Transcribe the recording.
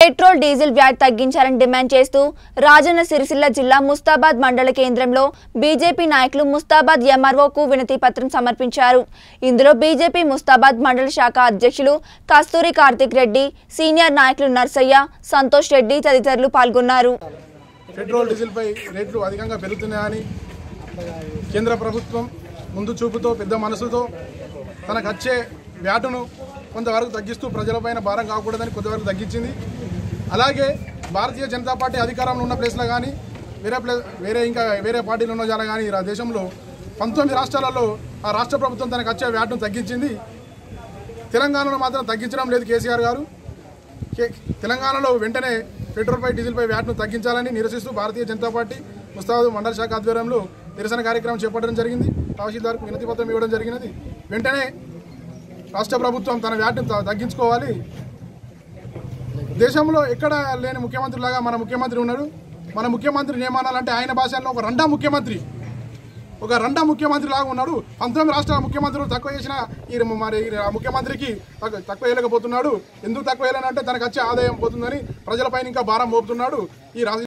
petrol diesel VAT తగ్గించాలని demand చేస్తూ రాజన్న సిరిసిల్ల జిల్లా ముస్తాబాద్ మండల కేంద్రంలో బీజేపీ నాయకులు ముస్తాబాద్ ఎంఆర్ఓకు వినతి పత్రం సమర్పించారు ఇందులో బీజేపీ ముస్తాబాద్ మండల శాఖ అధ్యక్షులు కస్తూరి కార్తిక్ రెడ్డి సీనియర్ నాయకులు నర్సయ్య సంతోష్ రెడ్డి తదితరులు పాల్గొన్నారు పెట్రోల్ డీజిల్పై రేట్లు అధికంగా పెరుగుతున్నాయని కేంద్ర ప్రభుత్వం ముందు చూపుతో పెద్ద మనసుతో తనకు వచ్చే వ్యాటును కొంతవరకు తగ్గిస్తూ ప్రజలపైన భారం కాకూడదని కొంతవరకు తగ్గించింది అలాగే భారతీయ జనతా పార్టీ అధికారంలో ఉన్న ప్లేస్లో కానీ వేరే ప్లే వేరే ఇంకా వేరే పార్టీలు ఉన్న చాలా కానీ ఈ దేశంలో పంతొమ్మిది రాష్ట్రాలలో ఆ రాష్ట్ర ప్రభుత్వం తనకు వచ్చే వ్యాటును తగ్గించింది తెలంగాణలో మాత్రం తగ్గించడం లేదు కేసీఆర్ గారు కే- తెలంగాణలో వెంటనే పెట్రోల్పై డీజిల్పై వ్యాట్ను తగ్గించాలని నిరసిస్తూ భారతీయ జనతా పార్టీ ముస్తాబాద్ మండల శాఖ ఆధ్వర్యంలో నిరసన కార్యక్రమం చేపట్టడం జరిగింది తహసీల్దార్కు వినతి పత్రం ఇవ్వడం జరిగినది వెంటనే రాష్ట్ర ప్రభుత్వం తన వ్యాట్ను త- తగ్గించుకోవాలి దేశంలో ఎక్కడ లేని ముఖ్యమంత్రిలాగా మన ముఖ్యమంత్రి ఉన్నాడు మన ముఖ్యమంత్రి ఏమనాలంటే ఆయన భాషలో ఒక రెండా ముఖ్యమంత్రి ఒక రెండా ముఖ్యమంత్రి లాగా ఉన్నాడు పంతొమ్మిది రాష్ట్రాల ముఖ్యమంత్రులు తక్కువ చేసిన ఈ మరి ఈ ముఖ్యమంత్రికి తక్కువ తక్కువ వేయలేకపోతున్నాడు ఎందుకు తక్కువ వేయాలంటే తనకు వచ్చే ఆదాయం పోతుందని ప్రజలపైన ఇంకా భారం మోపుతున్నాడు ఈ రాజ